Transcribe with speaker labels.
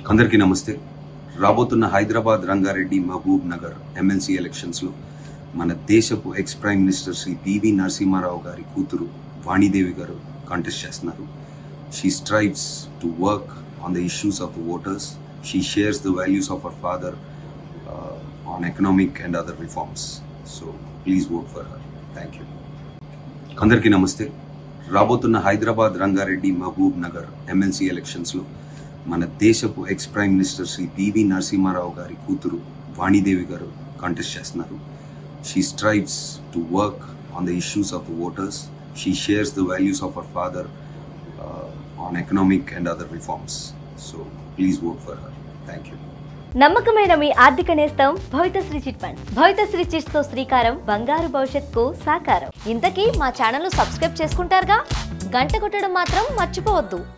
Speaker 1: అందరికీ నమస్తే రాబోతున్న హైదరాబాద్ రంగారెడ్డి మహబూబ్ నగర్ ఎమ్మెల్సీ ఎలక్షన్స్లో మన దేశపు ex prime minister Shri PV Narasimha Rao గారి కూతురు వాణిదేవి గారు కాంటెస్ట్ చేస్తున్నారు she strives to work on the issues of the voters she shares the values of our father on economic and other reforms so please vote for her thank you అందరికీ నమస్తే రాబోతున్న Hyderabad Rangareddy Mahbub Nagar MLC ఎలక్షన్స్లో మన దేశపు ex prime minister Shri PV Narasimha Rao గారి కూతురు Vani Devi garu contest చేస్తున్నారు she strives to work on the issues of the voters she shares the values of our father on economic and other reforms so please vote for her thank you
Speaker 2: నమ్మకమైన మీ ఆర్థిక నేస్తం Bhavithasri chit funds Bhavithasri chits తో శ్రీకారం బంగారు భవిష్యత్తుకు సాకారం ఇంతకీ మా ఛానల్ సబ్స్క్రైబ్ చేసుకుంటారుగా గంట కొట్టడం మాత్రం మర్చిపోవద్దు